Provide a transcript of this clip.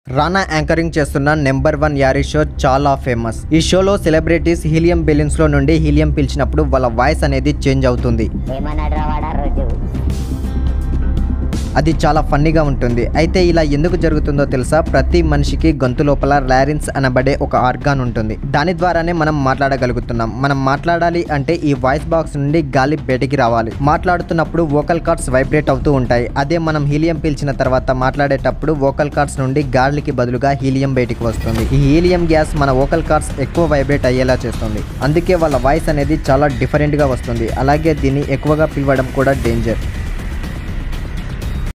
రానా anchoring చేస్తున్న number one Yaari show చాలా famous ఈ షోలో సెలబ్రిటీస్ హీలియం బెలూన్స్ లో నుండి హీలియం పీల్చినప్పుడు వాళ్ళ వాయిస్ అనేది చేంజ్ అవుతుంది ఏమన్నాడు రా వాడు ఆ రోజు అది చాలా ఫన్నీగా ఉంటుంది అయితే ఇలా ఎందుకు జరుగుతుందో తెలుసా ప్రతి మనిషికి గొంతు లోపల లారిన్స్ అనబడే ఒక ఆర్గాన్ ఉంటుంది దాని ద్వారానే మనం మాట్లాడగలుగుతున్నాం మనం మాట్లాడాలి అంటే ఈ వాయిస్ బాక్స్ నుండి గాలి బయటికి రావాలి మాట్లాడుతున్నప్పుడు వోకల్ కార్డ్స్ వైబ్రేట్ అవుతూ ఉంటాయి అదే మనం హీలియం పీల్చిన తర్వాత మాట్లాడేటప్పుడు వోకల్ కార్డ్స్ నుండి గాలికి బదులుగా హీలియం బయటికి వస్తుంది ఈ హీలియం గ్యాస్ మన వోకల్ కార్డ్స్ ఎక్కువ వైబ్రేట్ అయ్యేలా చేస్తుంది అందుకే వాళ్ళ వాయిస్ అనేది చాలా డిఫరెంట్గా వస్తుంది అలాగే దీన్ని ఎక్కువగా పిలవడం కూడా డేంజర్